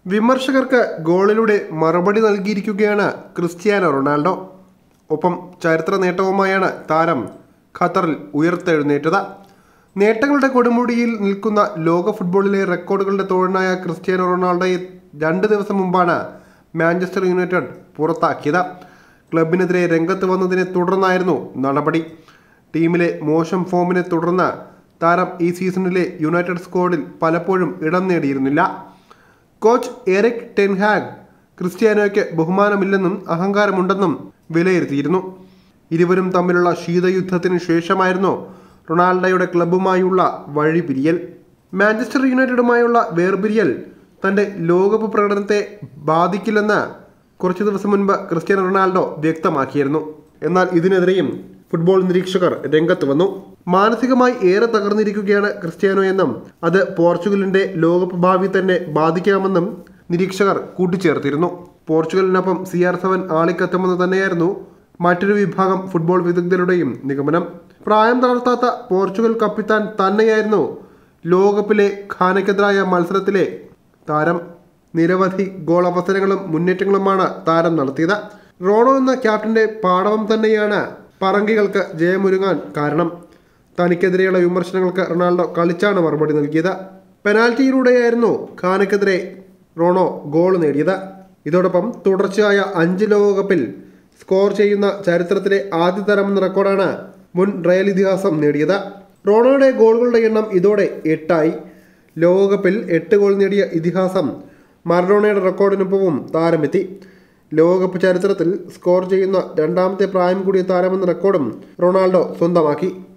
വിമർശകർക്ക് ഗോളിലൂടെ മറുപടി നൽകിയിരിക്കുകയാണ് Cristiano Ronaldo ഒപ്പം ചരിത്ര നേട്ടവുമായാണ് താരം ഖത്തറിൽ ഉയർത്തെഴുന്നേറ്റത് നേട്ടങ്ങളുടെ കൊടുമുടിയിൽ നിൽക്കുന്ന ലോക ഫുട്ബോളിലെ റെക്കോർഡുകളുടെ തോഴനായ ക്രിസ്ത്യാനോ റൊണാൾഡോയെ രണ്ട് ദിവസം മുമ്പാണ് മാഞ്ചസ്റ്റർ യുണൈറ്റഡ് പുറത്താക്കിയത് ക്ലബിനെതിരെ രംഗത്ത് വന്നതിനെ തുടർന്നായിരുന്നു നടപടി ടീമിലെ മോശം ഫോമിനെ തുടർന്ന് താരം ഈ സീസണിലെ യുണൈറ്റഡ് സ്ക്വാഡിൽ പലപ്പോഴും ഇടം നേടിയിരുന്നില്ല കോച്ച് എറിക് ടെൻഹാഗ് ക്രിസ്ത്യാനോയ്ക്ക് ബഹുമാനമില്ലെന്നും അഹങ്കാരമുണ്ടെന്നും വിലയിരുത്തിയിരുന്നു ഇരുവരും തമ്മിലുള്ള ശീതയുദ്ധത്തിന് ശേഷമായിരുന്നു റൊണാൾഡോയുടെ ക്ലബ്ബുമായുള്ള വഴിപിരിയൽ മാഞ്ചസ്റ്റർ യുണൈറ്റഡുമായുള്ള വേർപിരിയൽ തൻ്റെ ലോകകപ്പ് പ്രകടനത്തെ ബാധിക്കില്ലെന്ന് കുറച്ച് ദിവസം മുൻപ് ക്രിസ്ത്യാനോ റൊണാൾഡോ വ്യക്തമാക്കിയിരുന്നു എന്നാൽ ഇതിനെതിരെയും ഫുട്ബോൾ നിരീക്ഷകർ രംഗത്ത് വന്നു മാനസികമായി ഏറെ തകർന്നിരിക്കുകയാണ് ക്രിസ്ത്യാനോ എന്നും അത് പോർച്ചുഗലിന്റെ ലോകകപ്പ് ഭാവി തന്നെ ബാധിക്കാമെന്നും നിരീക്ഷകർ കൂട്ടിച്ചേർത്തിരുന്നു പോർച്ചുഗലിനൊപ്പം സി ആർ സെവൻ ആളിക്കത്തുമെന്ന് തന്നെയായിരുന്നു മറ്റൊരു വിഭാഗം ഫുട്ബോൾ വിദഗ്ധരുടെയും നിഗമനം പ്രായം തളർത്താത്ത പോർച്ചുഗൽ കപ്പിത്താൻ തന്നെയായിരുന്നു ലോകകപ്പിലെ ഖാനയ്ക്കെതിരായ മത്സരത്തിലെ താരം നിരവധി ഗോൾ അവസരങ്ങളും മുന്നേറ്റങ്ങളുമാണ് താരം നടത്തിയത് റോണോ എന്ന ക്യാപ്റ്റന്റെ പാടവം തന്നെയാണ് പറങ്കികൾക്ക് ജയമൊരുങ്ങാൻ കാരണം തനിക്കെതിരെയുള്ള വിമർശനങ്ങൾക്ക് റൊണാൾഡോ കളിച്ചാണ് മറുപടി നൽകിയത് പെനാൽറ്റിയിലൂടെയായിരുന്നു ഖാനയ്ക്കെതിരെ റോണോ ഗോൾ നേടിയത് ഇതോടൊപ്പം തുടർച്ചയായ അഞ്ച് ലോകകപ്പിൽ സ്കോർ ചെയ്യുന്ന ചരിത്രത്തിലെ ആദ്യ തരമെന്ന റെക്കോർഡാണ് മുൻ റയൽ ഇതിഹാസം നേടിയത് റോണോയുടെ ഗോളുകളുടെ എണ്ണം ഇതോടെ എട്ടായി ലോകകപ്പിൽ എട്ട് ഗോൾ നേടിയ ഇതിഹാസം മറഡോണയുടെ റെക്കോർഡിനൊപ്പവും താരമെത്തി ലോകകപ്പ് ചരിത്രത്തിൽ സ്കോർ ചെയ്യുന്ന രണ്ടാമത്തെ പ്രായം കൂടിയ താരമെന്ന റെക്കോർഡും റൊണാൾഡോ സ്വന്തമാക്കി